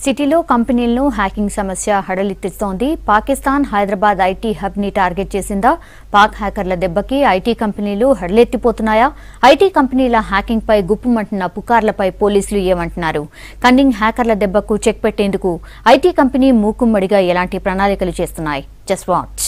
సిటీలో కంపెనీలను హ్యాకింగ్ సమస్య హడలెత్తిస్తోంది పాకిస్తాన్ హైదరాబాద్ ఐటీ హబ్ ని టార్గెట్ చేసిందా పాక్ హ్యాకర్ల దెబ్బకి ఐటీ కంపెనీలు హడలెత్తిపోతున్నాయా ఐటీ కంపెనీల హ్యాకింగ్ పై గుప్పుమంటున్న పుకార్లపై పోలీసులు ఏమంటున్నారు కన్నింగ్ హ్యాకర్ల దెబ్బకు చెక్ పెట్టేందుకు ఐటీ కంపెనీ మూకుమ్మడిగా ఎలాంటి ప్రణాళికలు చేస్తున్నాయి జస్ట్ వాచ్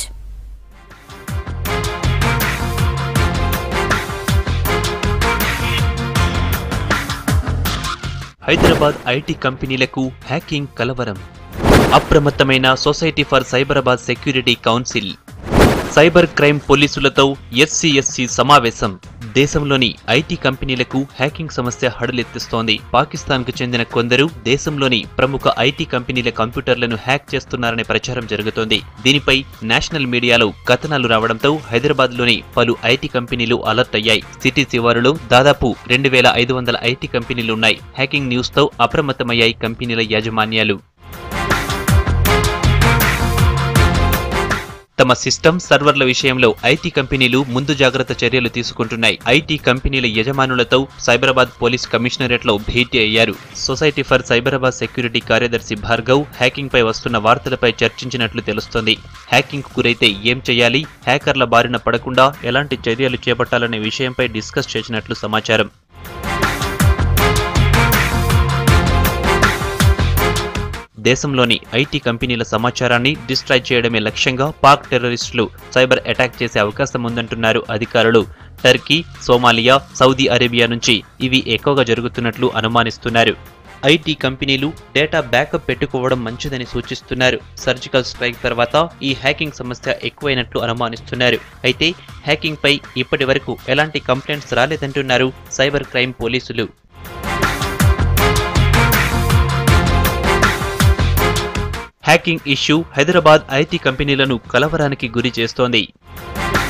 హైదరాబాద్ ఐటీ కంపెనీలకు హ్యాకింగ్ కలవరం అప్రమత్తమైన society for Cyberabad security council cyber crime పోలీసులతో ఎస్సీఎస్సీ సమావేశం దేశంలోని ఐటీ కంపెనీలకు హ్యాకింగ్ సమస్య హడలెత్తిస్తోంది పాకిస్తాన్కు చెందిన కొందరు దేశంలోని ప్రముఖ ఐటీ కంపెనీల కంప్యూటర్లను హ్యాక్ చేస్తున్నారనే ప్రచారం జరుగుతోంది దీనిపై నేషనల్ మీడియాలో కథనాలు రావడంతో హైదరాబాద్లోని పలు ఐటీ కంపెనీలు అలర్ట్ అయ్యాయి సిటీ శివారులో దాదాపు రెండు వేల ఐదు వందల ఐటీ కంపెనీలున్నాయి హ్యాకింగ్ న్యూస్తో అప్రమత్తమయ్యాయి కంపెనీల యాజమాన్యాలు తమ సిస్టమ్ సర్వర్ల విషయంలో ఐటీ కంపెనీలు ముందు జాగ్రత్త చర్యలు తీసుకుంటున్నాయి ఐటీ కంపెనీల యజమానులతో సైబరాబాద్ పోలీస్ కమిషనరేట్ లో భేటీ అయ్యారు సొసైటీ ఫర్ సైబరాబాద్ సెక్యూరిటీ కార్యదర్శి భార్గవ్ హ్యాకింగ్ పై వస్తున్న వార్తలపై చర్చించినట్లు తెలుస్తోంది హ్యాకింగ్ గురైతే ఏం చేయాలి హ్యాకర్ల బారిన పడకుండా ఎలాంటి చర్యలు చేపట్టాలనే విషయంపై డిస్కస్ చేసినట్లు సమాచారం దేశంలోని ఐటీ కంపెనీల సమాచారాన్ని డిస్ట్రాయ్ చేయడమే లక్ష్యంగా పాక్ టెర్రరిస్టులు సైబర్ అటాక్ చేసే అవకాశం ఉందంటున్నారు అధికారులు టర్కీ సోమాలియా సౌదీ అరేబియా నుంచి ఇవి ఎక్కువగా జరుగుతున్నట్లు అనుమానిస్తున్నారు ఐటీ కంపెనీలు డేటా బ్యాకప్ పెట్టుకోవడం మంచిదని సూచిస్తున్నారు సర్జికల్ స్ట్రైక్ తర్వాత ఈ హ్యాకింగ్ సమస్య ఎక్కువైనట్లు అనుమానిస్తున్నారు అయితే హ్యాకింగ్ పై ఇప్పటి వరకు ఎలాంటి కంప్లైంట్స్ రాలేదంటున్నారు సైబర్ క్రైమ్ పోలీసులు హ్యాకింగ్ ఇష్యూ హైదరాబాద్ ఐటీ కంపెనీలను కలవరానికి గురి చేస్తోంది